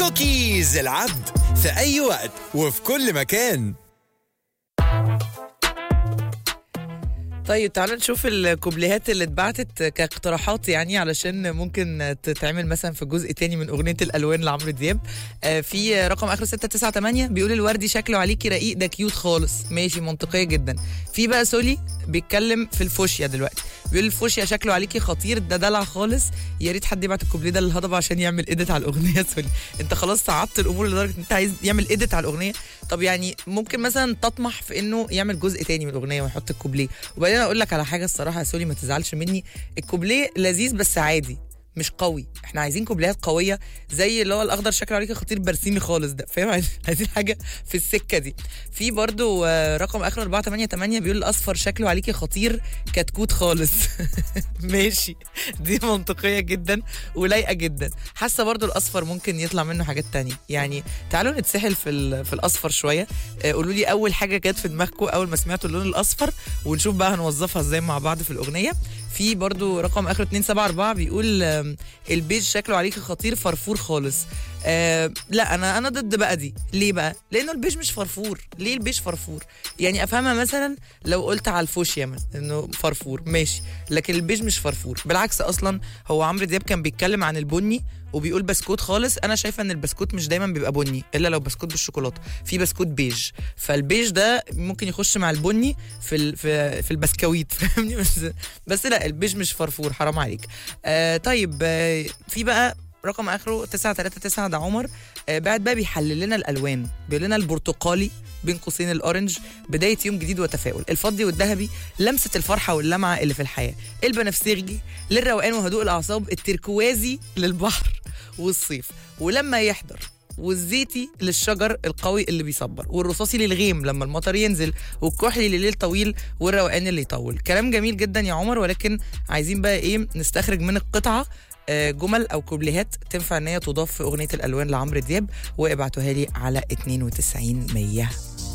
كوكيز العبد في أي وقت وفي كل مكان طيب تعالوا نشوف الكوبليهات اللي اتبعتت كاقتراحات يعني علشان ممكن تتعمل مثلا في جزء تاني من اغنيه الالوان لعمرو دياب آه، في رقم اخره 698 بيقول الوردي شكله عليكي رقيق ده كيوت خالص ماشي منطقيه جدا في بقى سولي بيتكلم في الفوشيا دلوقتي بيقول الفوشيا شكله عليكي خطير ده دلع خالص يا ريت حد يبعت الكوبليه ده للهضبه عشان يعمل ايديت على الاغنيه يا سولي انت خلاص صعدت الامور لدرجه ان انت عايز يعمل ايديت على الاغنيه طب يعني ممكن مثلا تطمح في انه يعمل جزء تاني من الاغنيه ويحط الكوبليه وبعدين اقول لك على حاجه الصراحه يا سولي ما تزعلش مني الكوبليه لذيذ بس عادي مش قوي احنا عايزين كوبليهات قويه زي اللي هو الاخضر شكله عليك خطير برسيمي خالص ده فاهم عايز- عايزين حاجه في السكه دي في برضو آه، رقم اخر 488 بيقول الاصفر شكله عليكي خطير كتكوت خالص ماشي دي منطقيه جدا ولايقه جدا حاسه برضو الاصفر ممكن يطلع منه حاجات تانية يعني تعالوا نتسحل في ال- في الاصفر شويه آه، قولوا لي اول حاجه جت في دماغكم اول ما سمعتوا اللون الاصفر ونشوف بقى هنوظفها ازاي مع بعض في الاغنيه في برضو رقم اخر 274 بيقول آم، البيج شكله عليكي خطير فرفور خالص آه لا انا انا ضد بقى دي ليه بقى لانه البيج مش فرفور ليه البيج فرفور يعني افهمها مثلا لو قلت على الفوشيا مثلا انه فرفور ماشي لكن البيج مش فرفور بالعكس اصلا هو عمرو دياب كان بيتكلم عن البني وبيقول بسكوت خالص انا شايفه ان البسكوت مش دايما بيبقى بني الا لو بسكوت بالشوكولاته في بسكوت بيج فالبيج ده ممكن يخش مع البني في ال... في في البسكويت فاهمني بس بس لا البيج مش فرفور حرام عليك آه طيب آه في بقى رقم اخره 939 ده عمر آه بعد بقى بيحلل لنا الالوان بيقول لنا البرتقالي بين قوسين الاورنج بدايه يوم جديد وتفاؤل الفضي والذهبي لمسه الفرحه واللمعه اللي في الحياه البنفسجي للروقان وهدوء الاعصاب التركوازي للبحر والصيف ولما يحضر والزيتي للشجر القوي اللي بيصبر والرصاصي للغيم لما المطر ينزل والكحلي لليل طويل والروقان اللي يطول كلام جميل جدا يا عمر ولكن عايزين بقى ايه نستخرج من القطعه آه، جمل او كوبليهات تنفع ان هي تضاف في اغنيه الالوان لعمرو دياب وابعتوها لي على 92 100